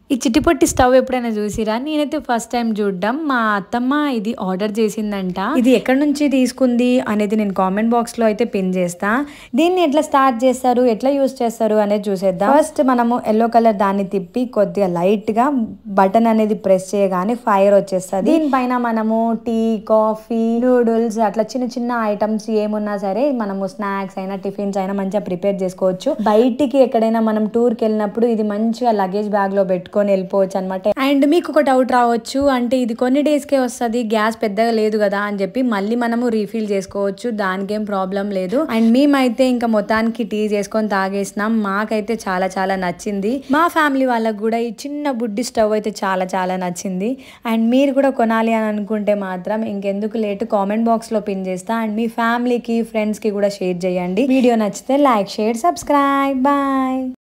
ఈ చిట్టిపొట్టి స్టవ్ ఎప్పుడైనా చూసిరా నేనైతే ఫస్ట్ టైం చూడడం మా అత్తమ్మ ఇది ఆర్డర్ చేసిందంట ఇది ఎక్కడి నుంచి తీసుకుంది అనేది నేను కామెంట్ బాక్స్ లో అయితే పిన్ చేస్తా దీన్ని ఎట్లా స్టార్ట్ చేస్తారు ఎట్లా యూస్ చేస్తారు అనేది చూసేద్దాం ఫస్ట్ మనము ఎల్లో కలర్ దాన్ని తిప్పి కొద్దిగా లైట్ గా బటన్ అనేది ప్రెస్ చేయగానే ఫైర్ వచ్చేస్తుంది దీనిపైన మనము టీ కాఫీ నూడిల్స్ అట్లా చిన్న చిన్న ఐటమ్స్ ఏమున్నా సరే మనము స్నాక్స్ అయినా టిఫిన్స్ అయినా మంచిగా ప్రిపేర్ చేసుకోవచ్చు బయటికి ఎక్కడైనా మనం టూర్కి వెళ్ళినప్పుడు ఇది మంచిగా లగేజ్ బ్యాగ్ లో పెట్టుకొని వెళ్ళిపోవచ్చు అనమాట అండ్ మీకు ఒక డౌట్ రావచ్చు అంటే ఇది కొన్ని డేస్ కే వస్తుంది గ్యాస్ పెద్దగా లేదు కదా అని చెప్పి మళ్ళీ మనము రీఫిల్ చేసుకోవచ్చు దానికేం ప్రాబ్లం లేదు అండ్ మేమైతే ఇంకా మొత్తానికి టీ చేసుకొని తాగేసినాం మాకైతే చాలా చాలా నచ్చింది మా ఫ్యామిలీ వాళ్ళకి కూడా ఈ చిన్న బుడ్డి స్టవ్ అయితే చాలా చాలా నచ్చింది అండ్ మీరు కూడా కొనాలి అని అనుకుంటే మాత్రం ఇంకెందుకు లేటు కామెంట్ బాక్స్ లో పిన్ చేస్తా అండ్ మీ ఫ్యామిలీకి ఫ్రెండ్స్ కి కూడా షేర్ చేయండి వీడియో నచ్చితే లైక్ షేర్ సబ్స్క్రైబ్ బాయ్